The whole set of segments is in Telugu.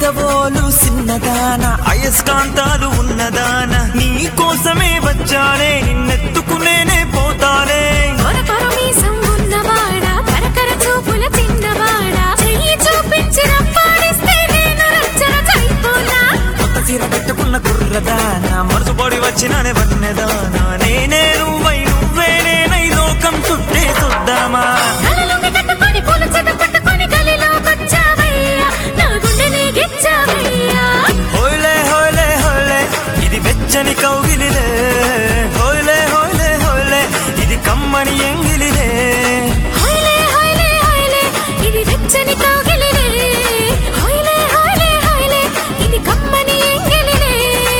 పెదవోలు సిన్నదాన అయస్కాంతాలు ఉన్నదాన నీ కోసమే వచ్చానే నిన్నెత్తుకునేనే పోతానే కొర కొర మీసం ఉన్నవాడా కరకర చూపుల చిన్నవాడా చెయ్యి చూపించి రప్పాడిస్తే నేను రచ్చరచైపోనా కొత్త చీర పెట్టుకున్న కుర్రదాన మరుసుపడి వచ్చిననే వన్నెదాన నేనే నువ్వై నువ్వే నేనై లోకం చుట్టే చూద్దామా కలలుంగి కట్టుకొని పూల చెద పట్టుకొని గలిలోకొచ్చావయ్యా నా గుండెని గిచ్చావయ్యా హోయ్లే హోయ్లే హోయ్లే ఇది వెచ్చని కౌగిలిలే హోయ్లే హోయ్లే హోయ్లే ఇది కమ్మని ఎంగిలిలే హోయ్లే హోయ్లే హోయ్లే ఇది వెచ్చని కౌగిలిలే హోయ్లే హోయ్లే హోయ్లే ఇది కమ్మని ఎంగిలిలే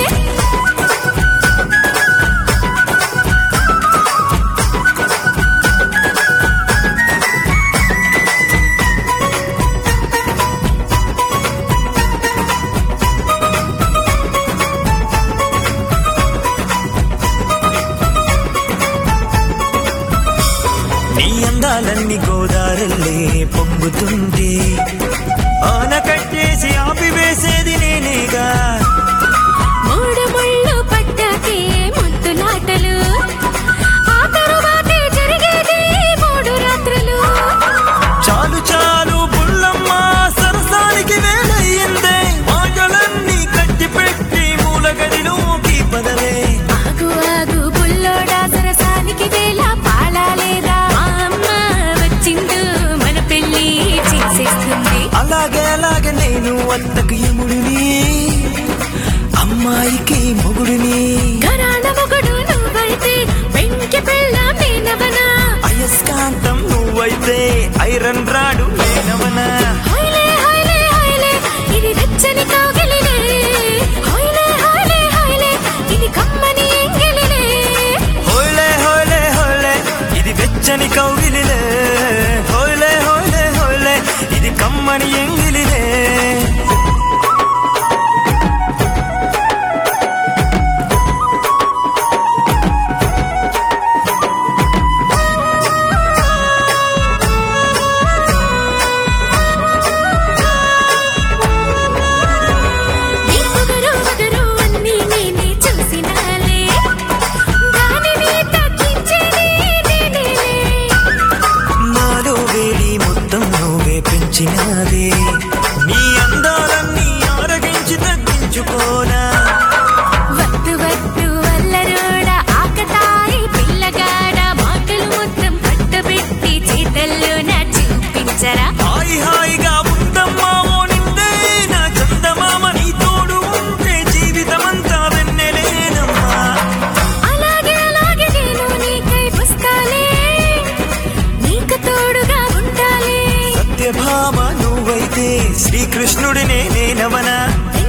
నీ అందాలన్నీ గోదారెల్లే పొంగుతుంది ఆన కట్టేసి ఆపివేసేది నేనేగా మూడు ముళ్ళు పట్టాకే ముద్దులాటలు ఆ తరువాతే జరిగేది మూడు రాత్రులు చాలు చాలు బుల్లమ్మ సరసానికి వేలయ్యిందే మాటలన్నీ కట్టి పెట్టి మూల గదిలోకి పదవే ఆగు ఆగు బుల్లోడా సరసానికి వేళ పాడాలేదా మా అమ్మ వచ్చిండు మన పెళ్లి చేసేస్తుంది అలాగే అలాగే నేను అత్తకు యముడిని అమ్మాయికి మొగుడిని గరాణ మొగుడు నువ్వైతే వెంకి పెళ్ళ నేనవనా అయస్కాంతం నువ్వైతే ఐరన్ రాడు నేనవనా హోయ్లే హోయ్లే హోయ్లే ఇది వెచ్చని కౌగిలిలే హోయ్లే హోయ్లే హోయ్లే ఇది కమ్మని ఎంగిలిలే హోయ్లే హోయ్లే హోయ్లే ఇది వెచ్చని కౌగిలిలే హోయ్లే హోయ్లే హోయ్లే ఇది కమ్మని ఎంగిలిలే నీ పొగరు వగరు అన్నీ నేనే చూసినాలే దానిని తగ్గించేది నేనేలే నాలో వేలి మొత్తం నువ్వే పెంచినాదే నీ అందాలన్నీ ఆరగించి తగ్గించుకోనా వద్దు వద్దు వల్లరోడ ఆకతాయి పిల్లగాడ మాటలు మొత్తం పట్టబెట్టి చేతల్లో నా చూపించరా హాయి హాయిగా ఉందమ్మా ఓ నిందే నా చందమామ నీ తోడు ఉంటే జీవితమంతా వెన్నెలేనమ్మా అలాగే అలాగే నేను నీకై వస్తాలే నీకు తోడుగా ఉండాలే సత్యభామ నువ్వైతే శ్రీకృష్ణుడినే నేనవనా